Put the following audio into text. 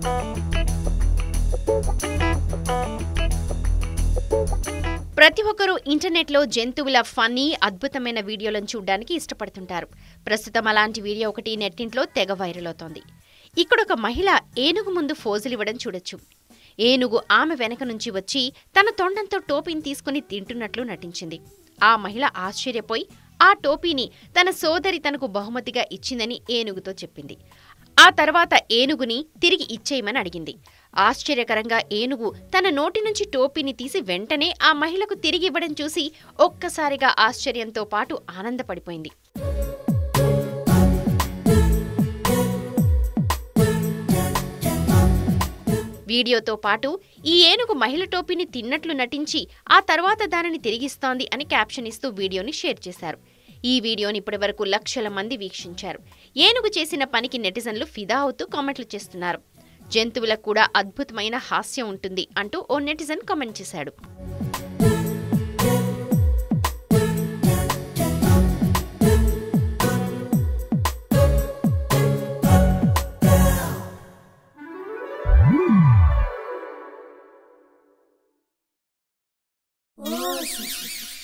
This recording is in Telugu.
ప్రతి ఒక్కరూ ఇంటర్నెట్లో జంతువుల ఫన్నీ అద్భుతమైన వీడియోలను చూడడానికి ఇష్టపడుతుంటారు ప్రస్తుతం అలాంటి వీడియో ఒకటి నెట్టింట్లో తెగ వైరల్ అవుతోంది ఇక్కడ ఒక మహిళ ఏనుగు ముందు ఫోజులివ్వడం చూడొచ్చు ఏనుగు ఆమె వెనక నుంచి వచ్చి తన తొండంతో టోపీని తీసుకుని తింటున్నట్లు నటించింది ఆ మహిళ ఆశ్చర్యపోయి ఆ టోపీని తన సోదరి తనకు బహుమతిగా ఇచ్చిందని ఏనుగుతో చెప్పింది ఆ తర్వాత ఏనుగుని తిరిగి ఇచ్చేయమని అడిగింది ఆశ్చర్యకరంగా ఏనుగు తన నోటి నుంచి టోపీని తీసి వెంటనే ఆ మహిళకు తిరిగి ఇవ్వడం చూసి ఒక్కసారిగా ఆశ్చర్యంతో పాటు ఆనందపడిపోయింది వీడియోతో పాటు ఈ ఏనుగు మహిళ టోపీని తిన్నట్లు నటించి ఆ తర్వాత దానిని తిరిగిస్తోంది అని క్యాప్షన్ ఇస్తూ వీడియోని షేర్ చేశారు ఈ వీడియోని ఇప్పటివరకు లక్షల మంది వీక్షించారు ఏనుగు చేసిన పనికి నెటిజన్లు ఫిదా అవుతూ కామెంట్లు చేస్తున్నారు జంతువులకు కూడా అద్భుతమైన హాస్యం ఉంటుంది అంటూ ఓ నెటిజన్ కామెంట్ చేశాడు Oh,